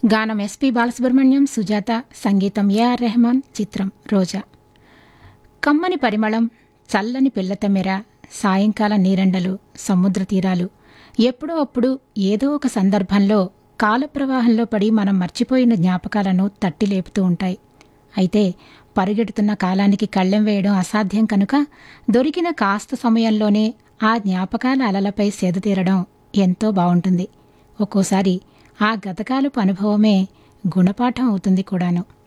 గానం ఎస్పి బాలసుబ్రహ్మణ్యం సుజాత సంగీతం ఏఆర్ రెహమాన్ చిత్రం రోజా కమ్మని పరిమళం చల్లని పిల్లతెమ్మెర సాయంకాల నీరెండలు సముద్ర తీరాలు ఎప్పుడో అప్పుడు ఏదో ఒక సందర్భంలో కాలప్రవాహంలో పడి మనం మర్చిపోయిన జ్ఞాపకాలను తట్టి లేపుతూ ఉంటాయి అయితే పరుగెడుతున్న కాలానికి కళ్ళెం వేయడం అసాధ్యం కనుక దొరికిన కాస్త సమయంలోనే ఆ జ్ఞాపకాల అలలపై సేద తీరడం ఎంతో బావుంటుంది ఒక్కోసారి ఆ గతకాలపు అనుభవమే గుణపాఠం అవుతుంది కూడాను